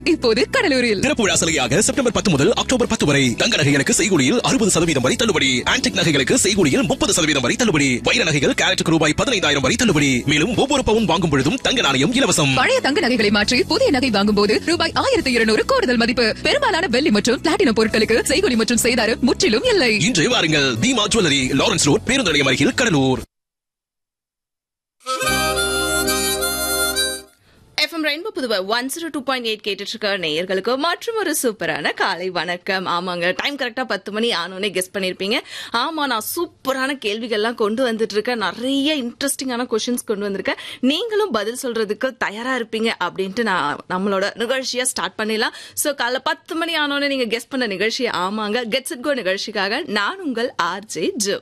இப்போது கடலூரில் திறப்பு விழா சலுகையாக செப்டம்பர் பத்து முதல் அக்டோபர் பத்து வரை தங்க நகைகளுக்கு செய்கூலியில் அறுபது சதவீதம் வரை தள்ளுபடி ஆன்டிக் நகைகளுக்கு செய்கூலியில் முப்பது சதவீதம் வரை தள்ளுபடி வைர நகைகள் கேரட்டுக்கு ரூபாய் பதினைந்தாயிரம் வரை தள்ளுபடி மேலும் ஒவ்வொரு பவுன் வாங்கும் பொழுதும் தங்க நாணயம் இலவசம் பழைய தங்க நகைகளை மாற்றி புதிய நகை வாங்கும் போது ரூபாய் ஆயிரத்தி இருநூறு கூடுதல் மதிப்பு பெரும்பாலான வெள்ளி மற்றும் பிளாட்டினம் பொருட்களுக்கு செய்கொலி மற்றும் செய்தாறு முற்றிலும் இல்லை இன்று வாருங்கள் தீமா ஜுவல்லரி லாரன்ஸ் ரோட் பேருந்து நிலையம் அருகில் Cuddalore FM rainbow Puduvai one zero two point eight கேட்டுட்டு இருக்க நேயர்களுக்கு மற்றும் ஒரு சூப்பரான காலை வணக்கம் ஆமாங்க டைம் கரெக்டா பத்து மணி ஆனோடனே கெஸ் பண்ணிருப்பீங்க ஆமா நான் சூப்பரான கேள்விகள்லாம் கொண்டு வந்துட்டு இருக்கேன் நிறைய இன்ட்ரெஸ்டிங்கான கொஷின்ஸ் கொண்டு வந்திருக்கேன் நீங்களும் பதில் சொல்றதுக்கு தயாரா இருப்பீங்க அப்படின்ட்டு நான் நம்மளோட நிகழ்ச்சியை ஸ்டார்ட் பண்ணிடலாம் ஸோ காலைல பத்து மணி ஆனோடனே நீங்க கெஸ் பண்ண நிகழ்ச்சி ஆமாங்க கெட்ஸ் இட் கோ நிகழ்ச்சிக்காக நான் உங்கள் RJ Jo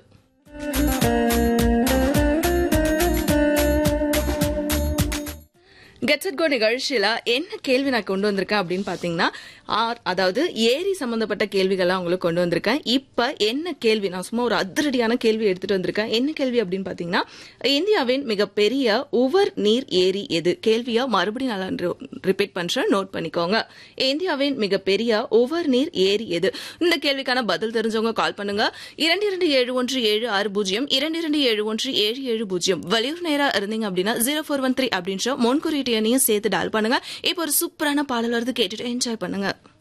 gets it go நிகழ்ச்சியில என்ன கேள்வி நான் கொண்டு வந்திருக்கேன் அப்படின்னு பாத்தீங்கன்னா ஆர் அதாவது ஏரி சம்பந்தப்பட்ட கேள்விகள்லாம் உங்களுக்கு கொண்டு வந்திருக்கேன் இப்ப என்ன கேள்வி நான் சும்மா ஒரு அதிரடியான கேள்வி எடுத்துட்டு வந்திருக்கேன் என்ன கேள்வி அப்படின்னு பாத்தீங்கன்னா இந்தியாவின் மிகப்பெரிய உவர் நீர் ஏரி எது கேள்வியா மறுபடியும் நான் ரிப்பீட் பண்றேன் நோட் பண்ணிக்கோங்க இந்தியாவின் மிகப்பெரிய உவர் நீர் ஏரி எது இந்த கேள்விக்கான பதில் தெரிஞ்சவங்க கால் பண்ணுங்க இரண்டு இரண்டு ஏழு ஒன்று ஏழு ஆறு பூஜ்ஜியம் இரண்டு இரண்டு ஏழு ஒன்று ஏழு ஏழு பூஜ்ஜியம் வெளியூர் நேரா இருந்தீங்க அப்படின்னா ஜீரோ ஃபோர் ஒன் த்ரீ அப்படின்ற முன்குறியீட்டு எண்ணையும் சேர்த்து டால் பண்ணுங்க இப்போ ஒரு சூப்பரான பாடல் வருது கேட்டுட்டு என்ஜாய் பண்ணுங்க